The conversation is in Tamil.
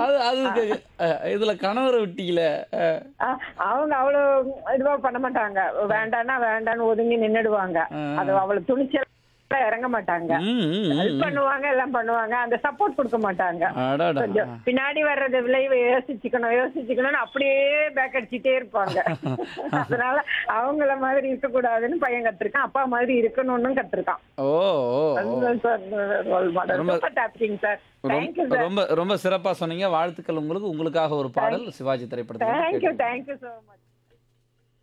அது அதுக்கு அஹ், இதுல கணவரை விட்டீங்களே அஹ், அஹ் அவங்க அவ்வளவு இதுவா பண்ண மாட்டாங்க வேண்டான்னா வேண்டான்னு ஒதுங்கி நின்னுடுவாங்க அது அவ்வளவு துணிச்சல் இறங்க மாட்டாங்க ம், ம், ம். ஹெல்ப் பண்ணுவாங்க எல்லாம் பண்ணுவாங்க அந்த சப்போர்ட் கொடுக்க மாட்டாங்க அடடா கொஞ்சம் பின்னாடி வர்றது விளைவு யோசிச்சுக்கணும் யோசிச்சுக்கணும்னு அப்படியே பேக் அடிச்சுட்டே இருப்பாங்க அதனால அவங்கள மாதிரி இருக்கக்கூடாதுன்னு பையன் கத்திருக்கான் அப்பா மாதிரி இருக்கணும்னு கத்திருக்கான் ஓ ஓ, ஓ. அதுதான் சார் ரோல் மாடல் ரொம்ப- ரொம்ப டாப்பிங் சார் தேங்க்யூ ரொம்ப சார் ரொம்ப ரொம்ப சிறப்பா சொன்னீங்க வாழ்த்துக்கள் உங்களுக்கு உங்களுக்காக ஒரு பாடல் சிவாஜி திரைப்படத்தில் தேங்க்யூ தேங்க்யூ ஸோ மச்